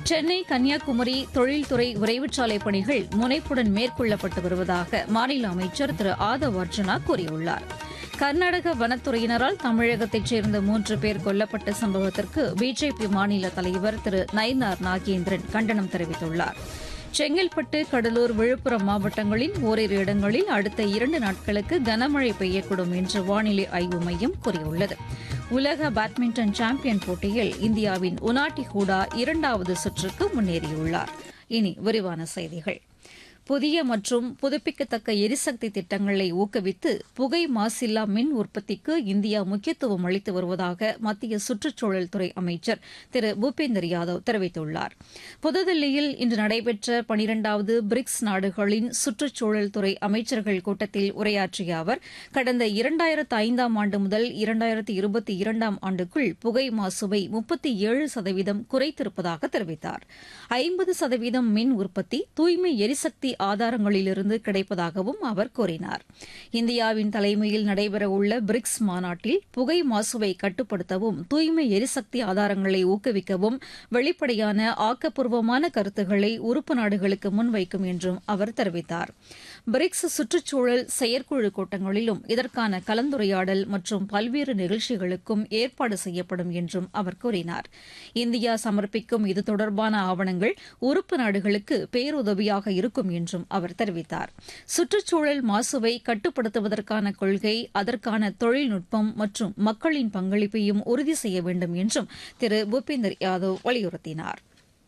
சென்னை கன்னியாகுமரி தொழில்துறை விரைவுச்சாலை பணிகள் முனைப்புடன் மேற்கொள்ளப்பட்டு வருவதாக மாநில அமைச்சர் திரு ஆதவ் அர்ஜுனா கூறியுள்ளார் கர்நாடக வனத்துறையினரால் தமிழகத்தைச் சேர்ந்த மூன்று பேர் கொல்லப்பட்ட சம்பவத்திற்கு பிஜேபி மாநில தலைவர் திரு நயினார் நாகேந்திரன் கண்டனம் தெரிவித்துள்ளார் செங்கல்பட்டு கடலூர் விழுப்புரம் மாவட்டங்களின் ஓரிரு இடங்களில் அடுத்த இரண்டு நாட்களுக்கு கனமழை பெய்யக்கூடும் என்று வானிலை ஆய்வு மையம் கூறியுள்ளது உலக பேட்மிண்டன் சாம்பியன் போட்டியில் இந்தியாவின் உனாட்டி ஹூடா இரண்டாவது சுற்றுக்கு முன்னேறியுள்ளார் இனி விரிவான செய்திகள் புதிய மற்றும் புதுப்பிக்கத்தக்க எரிசக்தி திட்டங்களை ஊக்குவித்து புகை மாசில்லா மின் உற்பத்திக்கு இந்தியா முக்கியத்துவம் அளித்து வருவதாக மத்திய சுற்றுச்சூழல் துறை அமைச்சர் திரு பூபேந்தர் யாதவ் தெரிவித்துள்ளார் புதுதில்லியில் இன்று நடைபெற்ற பனிரெண்டாவது பிரிக்ஸ் நாடுகளின் சுற்றுச்சூழல் துறை அமைச்சர்கள் கூட்டத்தில் உரையாற்றிய அவர் கடந்த இரண்டாயிரத்து ஐந்தாம் ஆண்டு முதல் இரண்டாயிரத்து இருபத்தி இரண்டாம் ஆண்டுக்குள் புகை மாசுவை முப்பத்தி ஏழு சதவீதம் குறைத்திருப்பதாக தெரிவித்தார் ஐம்பது சதவீதம் மின் உற்பத்தி தூய்மை எரிசக்தி ஆதாரங்களிலிருந்து கிடைப்பதாகவும் அவர் கூறினார் இந்தியாவின் தலைமையில் நடைபெறவுள்ள பிரிக்ஸ் மாநாட்டில் புகை மாசுவை கட்டுப்படுத்தவும் தூய்மை எரிசக்தி ஆதாரங்களை ஊக்குவிக்கவும் வெளிப்படையான ஆக்கப்பூர்வமான கருத்துக்களை உறுப்பு நாடுகளுக்கு முன்வைக்கும் என்றும் அவர் தெரிவித்தார் பிரிக்ஸ் சுற்றுச்சூழல் செயற்குழு கூட்டங்களிலும் இதற்கான கலந்துரையாடல் மற்றும் பல்வேறு நிகழ்ச்சிகளுக்கும் ஏற்பாடு செய்யப்படும் என்றும் அவர் கூறினார் இந்தியா சமர்ப்பிக்கும் இது தொடர்பான ஆவணங்கள் உறுப்பு நாடுகளுக்கு பேருதவியாக இருக்கும் என்றும் அவர் தெரிவித்தார் சுற்றுச்சூழல் மாசுவை கட்டுப்படுத்துவதற்கான கொள்கை அதற்கான தொழில்நுட்பம் மற்றும் மக்களின் பங்களிப்பையும் உறுதி செய்ய வேண்டும் என்றும் திரு பூபேந்தர் யாதவ் வலியுறுத்தினார்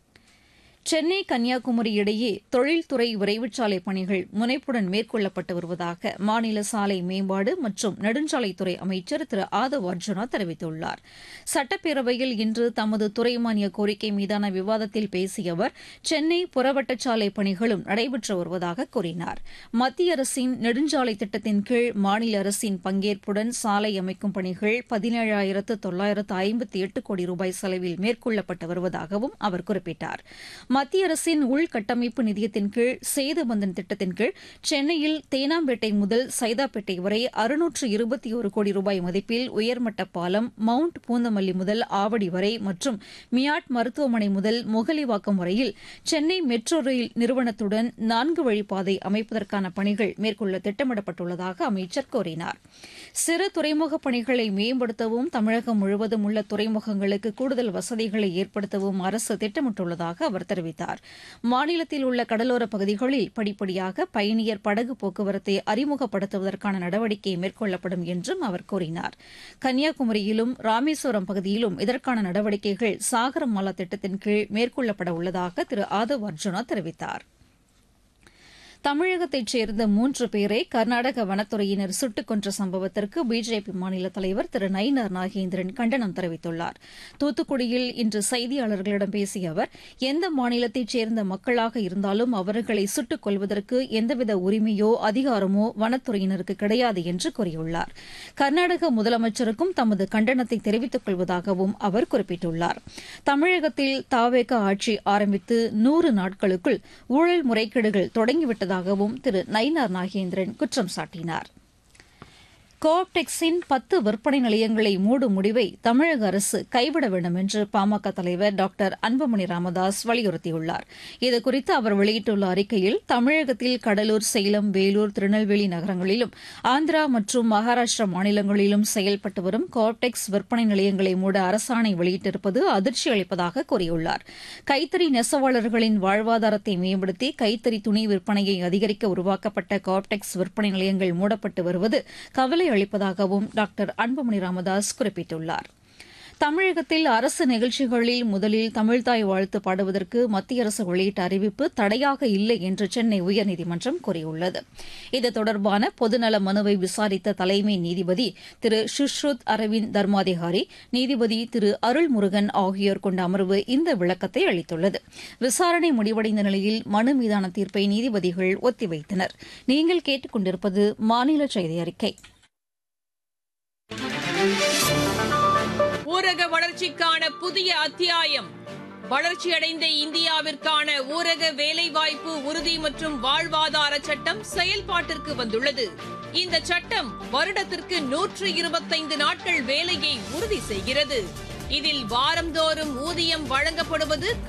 சென்னை கன்னியாகுமரி இடையே தொழில்துறை விரைவுச்சாலை பணிகள் முனைப்புடன் மேற்கொள்ளப்பட்டு வருவதாக மாநில சாலை மேம்பாடு மற்றும் நெடுஞ்சாலைத்துறை அமைச்சர் திரு ஆதவ் அர்ஜுனா தெரிவித்துள்ளார் சட்டப்பேரவையில் இன்று தமது துறை மானிய கோரிக்கை மீதான விவாதத்தில் பேசிய அவர் சென்னை புறவட்டச்சாலை பணிகளும் நடைபெற்று வருவதாக கூறினார் மத்திய அரசின் நெடுஞ்சாலை திட்டத்தின் கீழ் மாநில அரசின் பங்கேற்புடன் சாலை அமைக்கும் பணிகள் பதினேழாயிரத்து தொள்ளாயிரத்து ஐம்பத்தி எட்டு கோடி ரூபாய் செலவில் மேற்கொள்ளப்பட்டு வருவதாகவும் அவர் குறிப்பிட்டார் மத்திய அரசின் உள்கட்டமைப்பு நிதியத்தின் கீழ் சேதுபந்தன் திட்டத்தின் கீழ் சென்னையில் தேனாம்பேட்டை முதல் சைதாப்பேட்டை வரை அறுநூற்று இருபத்தி ஒரு கோடி ரூபாய் மதிப்பில் உயர்மட்ட பாலம் மவுண்ட் பூந்தமல்லி முதல் ஆவடி வரை மற்றும் மியாட் மருத்துவமனை முதல் முகலிவாக்கம் வரையில் சென்னை மெட்ரோ ரயில் நிறுவனத்துடன் நான்கு வழிப்பாதை அமைப்பதற்கான பணிகள் மேற்கொள்ள திட்டமிடப்பட்டுள்ளதாக அமைச்சர் கூறினார் சிறு துறைமுக பணிகளை மேம்படுத்தவும் தமிழகம் முழுவதும் உள்ள துறைமுகங்களுக்கு கூடுதல் வசதிகளை ஏற்படுத்தவும் அரசு திட்டமிட்டுள்ளதாக அவர் தெரிவித்தார் மாநிலத்தில் உள்ள கடலோர பகுதிகளில் படிப்படியாக பயணியர் படகு போக்குவரத்தை அறிமுகப்படுத்துவதற்கான நடவடிக்கை மேற்கொள்ளப்படும் என்றும் அவர் கூறினார் கன்னியாகுமரியிலும் ராமேஸ்வரம் பகுதியிலும் இதற்கான நடவடிக்கைகள் சாகரமாலா திட்டத்தின் கீழ் மேற்கொள்ளப்பட உள்ளதாக திரு ஆதவ் அர்ஜுனா தெரிவித்தார் தமிழகத்தைச் சேர்ந்த மூன்று பேரை கர்நாடக வனத்துறையினர் சுட்டுக் கொன்ற சம்பவத்திற்கு பிஜேபி மாநில தலைவர் திரு நயினார் நாகேந்திரன் கண்டனம் தெரிவித்துள்ளார் தூத்துக்குடியில் இன்று செய்தியாளர்களிடம் பேசிய அவர் எந்த மாநிலத்தைச் சேர்ந்த மக்களாக இருந்தாலும் அவர்களை சுட்டுக் கொள்வதற்கு எந்தவித உரிமையோ அதிகாரமோ வனத்துறையினருக்கு கிடையாது என்று கூறியுள்ளார் கர்நாடக முதலமைச்சருக்கும் தமது கண்டனத்தை தெரிவித்துக் கொள்வதாகவும் அவர் குறிப்பிட்டுள்ளார் தமிழகத்தில் தாவேக ஆட்சி ஆரம்பித்து நூறு நாட்களுக்குள் ஊழல் முறைகேடுகள் தொடங்கிவிட்டதாக உள்ளதாகவும் திரு நயினார் நாகேந்திரன் குற்றம் சாட்டினார் கோஆப்டெக்ஸின் பத்து விற்பனை நிலையங்களை மூடும் முடிவை தமிழக அரசு கைவிட வேண்டும் என்று பாமக தலைவர் டாக்டர் அன்புமணி ராமதாஸ் வலியுறுத்தியுள்ளார் இதுகுறித்து அவர் வெளியிட்டுள்ள அறிக்கையில் தமிழகத்தில் கடலூர் சேலம் வேலூர் திருநெல்வேலி நகரங்களிலும் ஆந்திரா மற்றும் மகாராஷ்டிரா மாநிலங்களிலும் செயல்பட்டு வரும் கோஆப்டெக்ஸ் விற்பனை நிலையங்களை மூட அரசாணை வெளியிட்டிருப்பது அதிர்ச்சி அளிப்பதாக கூறியுள்ளார் கைத்தறி நெசவாளர்களின் வாழ்வாதாரத்தை மேம்படுத்தி கைத்தறி துணி விற்பனையை அதிகரிக்க உருவாக்கப்பட்ட கோஆப்டெக்ஸ் விற்பனை நிலையங்கள் மூடப்பட்டு வருவது கவலை அளிப்பதாகவும் டாக்டர் அன்புமணி ராமதாஸ் குறிப்பிட்டுள்ளார் தமிழகத்தில் அரசு நிகழ்ச்சிகளில் முதலில் தமிழ்தாய் வாழ்த்து பாடுவதற்கு மத்திய அரசு வெளியிட்ட அறிவிப்பு தடையாக இல்லை என்று சென்னை உயர்நீதிமன்றம் கூறியுள்ளது இது தொடர்பான பொதுநல மனுவை விசாரித்த தலைமை நீதிபதி திரு சுஷ்ருத் அரவிந்த் தர்மாதிகாரி நீதிபதி திரு அருள்முருகன் ஆகியோர் கொண்ட அமர்வு இந்த விளக்கத்தை அளித்துள்ளது விசாரணை முடிவடைந்த நிலையில் மனு மீதான தீர்ப்பை நீதிபதிகள் ஒத்திவைத்தனர் நீங்கள் கேட்டுக்கொண்டிருப்பது மாநில செய்தி அறிக்கை ஊரக வளர்ச்சிக்கான புதிய அத்தியாயம் வளர்ச்சியடைந்த இந்தியாவிற்கான ஊரக வேலைவாய்ப்பு உறுதி மற்றும் வாழ்வாதார சட்டம் செயல்பாட்டிற்கு வந்துள்ளது இந்த சட்டம் வருடத்திற்கு நூற்று இருபத்தைந்து நாட்கள் வேலையை உறுதி செய்கிறது இதில் வாரந்தோறும் ஊதியம் வழங்கப்படுவது